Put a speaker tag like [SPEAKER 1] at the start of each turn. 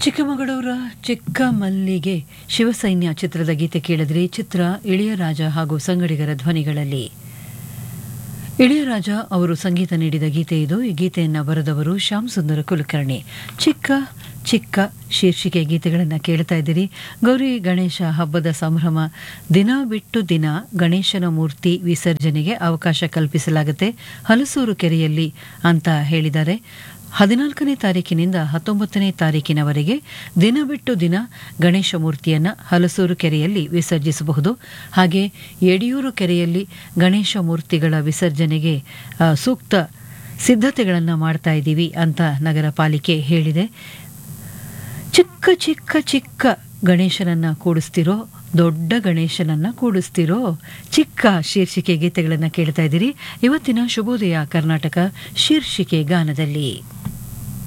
[SPEAKER 1] ಚಿಕ್ಕಮಗಳೂರ ಚಿಕ್ಕ ಮಲ್ಲಿಗೆ ಶಿವಸೈನ್ಯ ಚಿತ್ರದ ಗೀತೆ ಕೇಳಿದ್ರಿ ಚಿತ್ರ ಇಳಿಯರಾಜ ಹಾಗೂ ಸಂಗಡಿಗರ ಧ್ವನಿಗಳಲ್ಲಿ ಇಳಿಯರಾಜ ಅವರು ಸಂಗೀತ ನೀಡಿದ ಗೀತೆ ಇದು ಈ ಗೀತೆಯನ್ನು ಬರೆದವರು ಶ್ಯಾಮ್ ಸುಂದರ ಕುಲಕರ್ಣಿ ಚಿಕ್ಕ ಚಿಕ್ಕ ಶೀರ್ಷಿಕೆ ಗೀತೆಗಳನ್ನು ಕೇಳ್ತಾ ಇದ್ದೀರಿ ಗೌರಿ ಗಣೇಶ ಹಬ್ಬದ ಸಂಭ್ರಮ ದಿನ ಬಿಟ್ಟು ದಿನ ಗಣೇಶನ ಮೂರ್ತಿ ವಿಸರ್ಜನೆಗೆ ಅವಕಾಶ ಕಲ್ಪಿಸಲಾಗುತ್ತೆ ಹಲಸೂರು ಕೆರೆಯಲ್ಲಿ ಅಂತ ಹೇಳಿದ್ದಾರೆ ಹದಿನಾಲ್ಕನೇ ತಾರೀಕಿನಿಂದ ಹತ್ತೊಂಬತ್ತನೇ ತಾರೀಕಿನವರೆಗೆ ದಿನ ಬಿಟ್ಟು ದಿನ ಗಣೇಶ ಮೂರ್ತಿಯನ್ನು ಹಲಸೂರು ಕೆರೆಯಲ್ಲಿ ವಿಸರ್ಜಿಸಬಹುದು ಹಾಗೆ ಯಡಿಯೂರು ಕೆರೆಯಲ್ಲಿ ಗಣೇಶ ಮೂರ್ತಿಗಳ ವಿಸರ್ಜನೆಗೆ ಆ, ಸೂಕ್ತ ಸಿದ್ಧತೆಗಳನ್ನು ಮಾಡ್ತಾ ಇದ್ದೀವಿ ಅಂತ ನಗರ ಪಾಲಿಕೆ ಹೇಳಿದೆ ಚಿಕ್ಕ ಚಿಕ್ಕ ಚಿಕ್ಕ ಗಣೇಶನನ್ನ ಕೂಡಿಸ್ತಿರೋ ದೊಡ್ಡ ಗಣೇಶನನ್ನ ಕೂಡಿಸ್ತಿರೋ ಚಿಕ್ಕ ಶೀರ್ಷಿಕೆ ಗೀತೆಗಳನ್ನು ಕೇಳ್ತಾ ಇದ್ದೀರಿ ಇವತ್ತಿನ ಶುಭೋದಯ ಕರ್ನಾಟಕ ಶೀರ್ಷಿಕೆ ಗಾನದಲ್ಲಿ